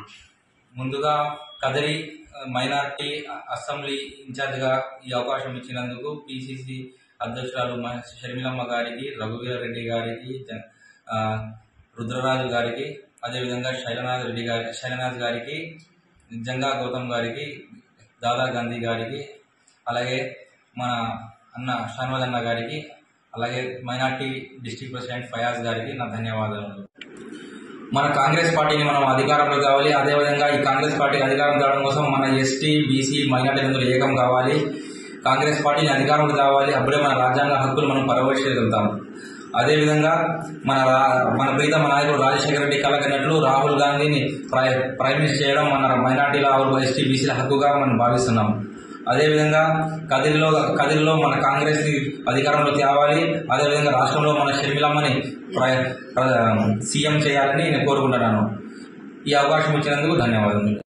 ముందుగా కదరి minority assembly ఇన్ఛార్జిగా ఈ అవకాశం ఇచ్చినందుకు పిసిసి అధ్యక్షురాలు మ- షర్మిలమ్మ గారికి రఘువీర్ రెడ్డి గారికి జ- ఆ, రుద్రరాజు గారికి అదేవిధంగా శైలనాథ్ రెడ్డి గారి శైలనాథ్ గారికి జంగా గౌతమ్ గారికి దాదా గాంధీ గారికి అలాగే మన అన్న షాన్వాజ్ అన్న గారికి అలాగే మైనార్టీ డిస్ట్రిక్ట్ ప్రెసిడెంట్ ఫయాజ్ గారికి నా ధన్యవాదాలు మన కాంగ్రెస్ పార్టీని మనం అధికారంలో కావాలి అదేవిధంగా ఈ కాంగ్రెస్ పార్టీ అధికారం తేవడం కోసం మన ఎస్టీ బీసీ మైనార్టీలందరూ ఏకం కావాలి కాంగ్రెస్ పార్టీని అధికారంలో కావాలి అప్పుడే మన రాజ్యాంగ హక్కులు మనం పరవేక్షగలుగుతాం అదేవిధంగా మన రా- మన ప్రీతమ నాయకుడు రాజశేఖర రెడ్డి కలగనట్లు రాహుల్ గాంధీని ప్రై- ప్రైమ్ మినిస్టర్ చేయడం మన మైనార్టీల ఎస్టీ బీసీల హక్కుగా మనం భావిస్తున్నాం అదేవిధంగా కదిరిలో కదిరిలో మన కాంగ్రెస్ ని అధికారంలో తేవాలి అదేవిధంగా రాష్ట్రంలో మన షర్మిలమ్మని ప్ర- ప్ర- సీఎం చేయాలని నేను కోరుకుంటున్నాను ఈ అవకాశం ఇచ్చినందుకు ధన్యవాదాలు